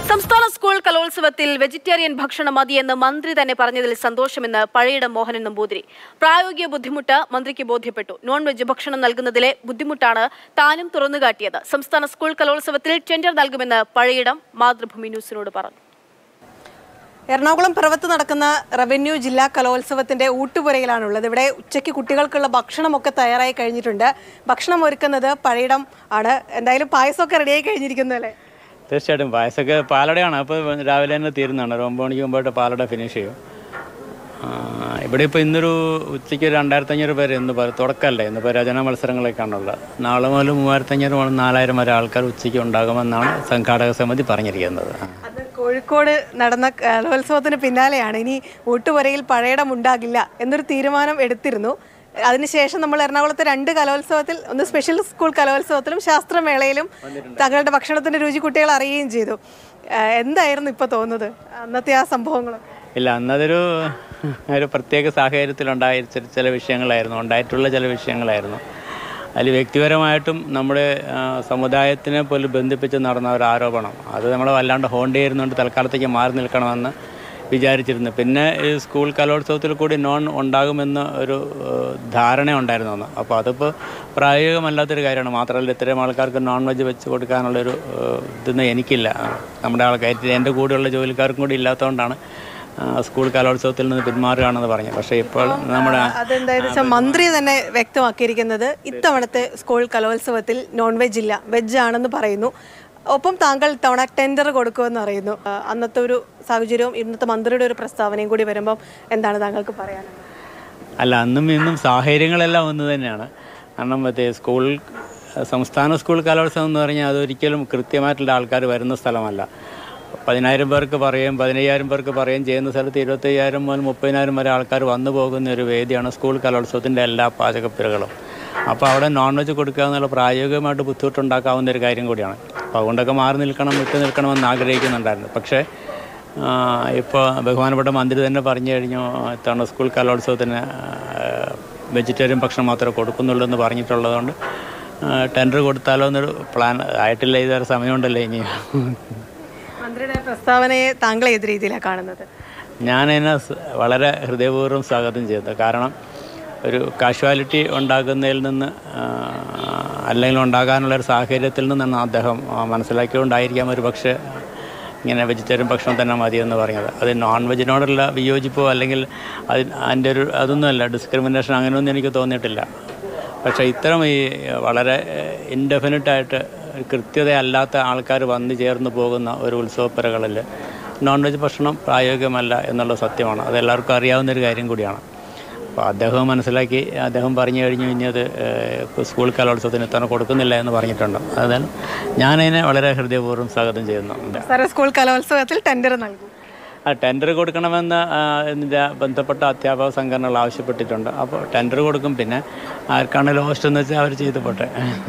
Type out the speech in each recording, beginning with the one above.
സംസ്ഥാന സ്കൂൾ കലോത്സവത്തിൽ വെജിറ്റേറിയൻ ഭക്ഷണം മതിയെന്ന് മന്ത്രി തന്നെ പറഞ്ഞതിൽ സന്തോഷമെന്ന് പഴയിടം മോഹനൻ നമ്പൂതിരി പ്രായോഗിക ബുദ്ധിമുട്ട് മന്ത്രിക്ക് ബോധ്യപ്പെട്ടു നോൺ വെജ് ഭക്ഷണം നൽകുന്നതിലെ ബുദ്ധിമുട്ടാണ് താനും തുറന്നുകാട്ടിയത് സംസ്ഥാന സ്കൂൾ കലോത്സവത്തിൽ ടെൻഡർ നൽകുമെന്ന് പഴയിടം മാതൃഭൂമി ന്യൂസിനോട് പറഞ്ഞു എറണാകുളം പിറവത്ത് നടക്കുന്ന റവന്യൂ ജില്ലാ കലോത്സവത്തിന്റെ ഊട്ടുപുരയിലാണുള്ളത് ഇവിടെ ഉച്ചയ്ക്ക് കുട്ടികൾക്കുള്ള ഭക്ഷണമൊക്കെ തയ്യാറായി കഴിഞ്ഞിട്ടുണ്ട് ഭക്ഷണം ഒരുക്കുന്നത് പഴയിടം ആണ് എന്തായാലും പായസമൊക്കെ റെഡിയായി കഴിഞ്ഞിരിക്കുന്നു അല്ലേ തീർച്ചയായിട്ടും പായസമൊക്കെ പാലടയാണ് അപ്പോൾ രാവിലെ തന്നെ തീരുന്നതാണ് ഒരു ഒമ്പത് മണിക്ക് മുമ്പായിട്ട് പാലട ഫിനിഷ് ചെയ്യും ആ, ഇവിടെ ഇപ്പോൾ ഇന്നൊരു ഉച്ചയ്ക്ക് ഒരു രണ്ടായിരത്തഞ്ഞൂറ് പേര് ഇന്ന് പ- തുടക്കമല്ലേ ഇന്നിപ്പോൾ രചന മത്സരങ്ങളൊക്കെയാണുള്ളത് നാളെ മുതൽ മൂവായിരത്തഞ്ഞൂറ് മുതൽ നാലായിരം വരെ ആൾക്കാർ ഉച്ചയ്ക്ക് ഉണ്ടാകുമെന്നാണ് സംഘാടക സമിതി പറഞ്ഞിരിക്കുന്നത് ആ. അത് കോഴിക്കോട് നടന്ന കലോത്സവത്തിന് പിന്നാലെയാണ് ഇനി ഊട്ടുപുരയിൽ പഴയിടം ഉണ്ടാകില്ല എന്നൊരു തീരുമാനം എടുത്തിരുന്നു അതിനുശേഷം നമ്മൾ എറണാകുളത്തെ രണ്ട് കലോത്സവത്തിൽ ഒന്ന് സ്പെഷ്യൽ സ്കൂൾ കലോത്സവത്തിലും ശാസ്ത്രമേളയിലും തങ്ങളുടെ ഭക്ഷണത്തിന്റെ രുചി കുട്ടികൾ അറിയുകയും ചെയ്തു ആ, എന്തായിരുന്നു ഇപ്പൊ തോന്നുന്നത് അന്നത്തെ ആ സംഭവങ്ങൾ ഇല്ല അന്നതൊരു ഒരു പ്രത്യേക സാഹചര്യത്തിലുണ്ടായ ചി- ചില വിഷയങ്ങളായിരുന്നു ഉണ്ടായിട്ടുള്ള ചില വിഷയങ്ങളായിരുന്നു അതിൽ വ്യക്തിപരമായിട്ടും നമ്മുടെ ആ, സമുദായത്തിനെ പോലും ബന്ധിപ്പിച്ച് നടന്ന ഒരു ആരോപണം അത് നമ്മൾ വല്ലാണ്ട് ഹോണ്ട് ചെയ്യുന്നുണ്ട് തൽക്കാലത്തേക്ക് മാറി നിൽക്കണമെന്ന് വിചാരിച്ചിരുന്നു പിന്നെ ഈ സ്കൂൾ കലോത്സവത്തിൽ കൂടി നോൺ ഉണ്ടാകുമെന്ന് ഒരു ഏഹ്, ധാരണ ഉണ്ടായിരുന്നു അന്ന് അപ്പോൾ അതിപ്പോൾ പ്രായോഗികമല്ലാത്തൊരു കാര്യമാണ് മാത്രമല്ല ഇത്രയും ആൾക്കാർക്ക് നോൺ വെജ് വെച്ച് കൊടുക്കാനുള്ളൊരു ഏഹ്, ഇതൊന്നും എനിക്കില്ല നമ്മുടെ ആൾക്കാർ എൻ്റെ കൂടെയുള്ള ജോലിക്കാർക്കും കൂടി ഇല്ലാത്തതുകൊണ്ടാണ് ആ, സ്കൂൾ കലോത്സവത്തിൽ നിന്ന് പിന്മാറുകയാണെന്ന് പറഞ്ഞു പക്ഷേ ഇപ്പോൾ നമ്മുടെ അതെന്തായെന്ന് വെച്ചാൽ മന്ത്രി തന്നെ വ്യക്തമാക്കിയിരിക്കുന്നത് ഇത്തവണത്തെ സ്കൂൾ കലോത്സവത്തിൽ നോൺ വെജ് ഇല്ല വെജ് ആണെന്ന് പറയുന്നു ഒപ്പം താങ്കൾ ഇത്തവണ ടെൻഡർ കൊടുക്കുമെന്ന് അറിയുന്നു ആ, അന്നത്തെ ഒരു സാഹചര്യവും ഇന്നത്തെ മന്ത്രിയുടെ ഒരു പ്രസ്താവനയും കൂടി വരുമ്പം എന്താണ് താങ്കൾക്ക് പറയാനുള്ളത് അല്ല അന്നും ഇന്നും സാഹചര്യങ്ങളെല്ലാം ഒന്ന് തന്നെയാണ് കാരണം മറ്റേ സ്കൂൾ സംസ്ഥാന സ്കൂൾ കലോത്സവം എന്ന് പറഞ്ഞാൽ അതൊരിക്കലും കൃത്യമായിട്ടുള്ള ആൾക്കാർ വരുന്ന സ്ഥലമല്ല പതിനായിരം പേർക്ക് പറയും പതിനയ്യായിരം പേർക്ക് പറയും ചെയ്യുന്ന സ്ഥലത്ത് ഇരുപത്തയ്യായിരം മുതൽ മുപ്പതിനായിരം വരെ ആൾക്കാർ വന്നു പോകുന്ന ഒരു വേദിയാണ് സ്കൂൾ കലോത്സവത്തിൻ്റെ എല്ലാ പാചകപ്പുരകളും അപ്പോൾ അവിടെ നോൺ വെജ് കൊടുക്കുക എന്നുള്ള പ്രായോഗികമായിട്ട് ബുദ്ധിമുട്ടുണ്ടാക്കാവുന്ന ഒരു കാര്യം കൂടിയാണ് അപ്പോൾ അതുകൊണ്ടൊക്കെ മാറി നിൽക്കണം വിട്ടു നിൽക്കണമെന്ന് ആഗ്രഹിക്കുന്നുണ്ടായിരുന്നു പക്ഷേ ഇപ്പോൾ ബഹുമാനപ്പെട്ട മന്ത്രി തന്നെ പറഞ്ഞു കഴിഞ്ഞു ഇത്തവണ സ്കൂൾ കലോത്സവത്തിന് വെജിറ്റേറിയൻ ഭക്ഷണം മാത്രമേ കൊടുക്കുന്നുള്ളൂ എന്ന് പറഞ്ഞിട്ടുള്ളതുകൊണ്ട് ടെൻഡർ കൊടുത്താലോ എന്നൊരു പ്ലാൻ ആയിട്ടില്ല ഇതുവരെ സമയമുണ്ടല്ലോ ഇനി മന്ത്രിയുടെ പ്രസ്താവനയെ താങ്കൾ ഏത് രീതിയിലാണ് കാണുന്നത് ഞാനതിനെ സ് വളരെ ഹൃദയപൂർവ്വം സ്വാഗതം ചെയ്തു കാരണം ഒരു കാഷ്വാലിറ്റി ഉണ്ടാക്കുന്നതിൽ നിന്ന് ആ, അല്ലെങ്കിൽ ഉണ്ടാകാനുള്ള ഒരു സാഹചര്യത്തിൽ നിന്നാണ് അദ്ദേഹം ആ, മനസ്സിലാക്കിക്കൊണ്ടായിരിക്കാം ഒരു പക്ഷേ ഇങ്ങനെ വെജിറ്റേറിയൻ ഭക്ഷണം തന്നെ മതിയെന്ന് പറഞ്ഞത് അത് നോൺ വെജിനോടുള്ള വിയോജിപ്പോ അല്ലെങ്കിൽ അതിന് അതിൻ്റെ ഒരു അതൊന്നുമല്ല ഡിസ്ക്രിമിനേഷൻ അങ്ങനെയൊന്നും എനിക്ക് തോന്നിയിട്ടില്ല പക്ഷേ ഇത്തരം ഈ വളരെ ഇൻഡെഫിനിറ്റായിട്ട് കൃത്യതയല്ലാത്ത ആൾക്കാർ വന്നു ചേർന്ന് പോകുന്ന ഒരു ഉത്സവപ്പുരകളിൽ നോൺ വെജ് ഭക്ഷണം പ്രായോഗികമല്ല എന്നുള്ള സത്യമാണ് അത് എല്ലാവർക്കും അറിയാവുന്ന ഒരു കാര്യം കൂടിയാണ് അപ്പോൾ അദ്ദേഹം മനസ്സിലാക്കി അദ്ദേഹം പറഞ്ഞു കഴിഞ്ഞു ഇനി അത് ഏഹ്, ഇപ്പോൾ സ്കൂൾ കലോത്സവത്തിന് ഇത്തവണ കൊടുക്കുന്നില്ല എന്ന് പറഞ്ഞിട്ടുണ്ട് അതിനാൽ ഞാനതിനെ വളരെ ഹൃദയപൂർവ്വം സ്വാഗതം ചെയ്യുന്നു സാറ് സ്കൂൾ കലോത്സവത്തിൽ ടെൻഡർ നൽകും ആ ടെൻഡർ കൊടുക്കണമെന്ന് ആ, ഇതിൻ്റെ ബന്ധപ്പെട്ട അധ്യാപക സംഘടനകൾ ആവശ്യപ്പെട്ടിട്ടുണ്ട് അപ്പോൾ ടെൻഡർ കൊടുക്കും പിന്നെ ആർക്കാണ് ലോസ്റ്റ് എന്ന് വെച്ചാൽ അവർ ചെയ്തു പോട്ടെ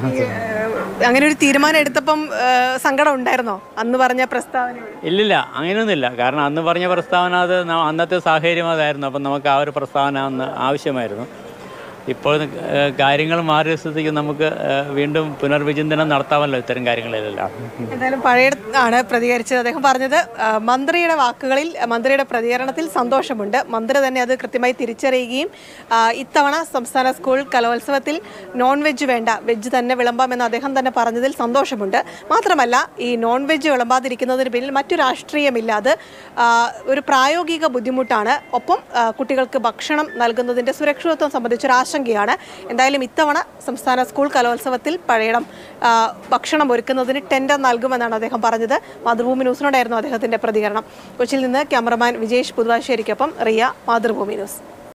അങ്ങനെ ഒരു തീരുമാനം എടുത്തപ്പം ആ, സങ്കടം ഉണ്ടായിരുന്നോ അന്ന് പറഞ്ഞ പ്രസ്താവന ഇല്ലില്ല അങ്ങനെയൊന്നുമില്ല കാരണം അന്ന് പറഞ്ഞ പ്രസ്താവന അത് ന- അന്നത്തെ സാഹചര്യം അതായിരുന്നു അപ്പം നമുക്ക് ആ ഒരു പ്രസ്താവന അന്ന് ആവശ്യമായിരുന്നു ഇപ്പോൾ ഏഹ്, കാര്യങ്ങൾ മാറിയ സ്ഥിതിക്ക് നമുക്ക് ഏഹ്, വീണ്ടും പുനർവിചിന്തനം നടത്താമല്ലോ ഇത്തരം കാര്യങ്ങളിലെല്ലാം എന്തായാലും പഴയ ആണ് പ്രതികരിച്ചത് അദ്ദേഹം പറഞ്ഞത് ആ, മന്ത്രിയുടെ വാക്കുകളിൽ ആ, മന്ത്രിയുടെ പ്രതികരണത്തിൽ സന്തോഷമുണ്ട് മന്ത്രി തന്നെ അത് കൃത്യമായി തിരിച്ചറിയുകയും ആ, ഇത്തവണ സംസ്ഥാന സ്കൂൾ കലോത്സവത്തിൽ നോൺ വെജ് വേണ്ട വെജ് തന്നെ വിളമ്പാമെന്ന് അദ്ദേഹം തന്നെ പറഞ്ഞതിൽ സന്തോഷമുണ്ട് മാത്രമല്ല ഈ നോൺ വെജ് വിളമ്പാതിരിക്കുന്നതിന് പിന്നിൽ മറ്റു രാഷ്ട്രീയമില്ല അത് ആ, ഒരു പ്രായോഗിക ബുദ്ധിമുട്ടാണ് ഒപ്പം ആ, കുട്ടികൾക്ക് ഭക്ഷണം നൽകുന്നതിൻ്റെ സുരക്ഷിതത്വം സംബന്ധിച്ചൊരു ആശങ്കയാണ് എന്തായാലും ഇത്തവണ സംസ്ഥാന സ്കൂൾ കലോത്സവത്തിൽ പഴയടം ആ, ഭക്ഷണം ഒരുക്കുന്നതിന് ടെൻഡർ നൽകുമെന്നാണ് അദ്ദേഹം പറഞ്ഞത് മാതൃഭൂമി ന്യൂസിനോടായിരുന്നു അദ്ദേഹത്തിന്റെ പ്രതികരണം കൊച്ചിയിൽ നിന്ന് ക്യാമറമാൻ വിജേഷ് പുതുവാശ്ശേരിക്കൊപ്പം റിയ മാതൃഭൂമി ന്യൂസ്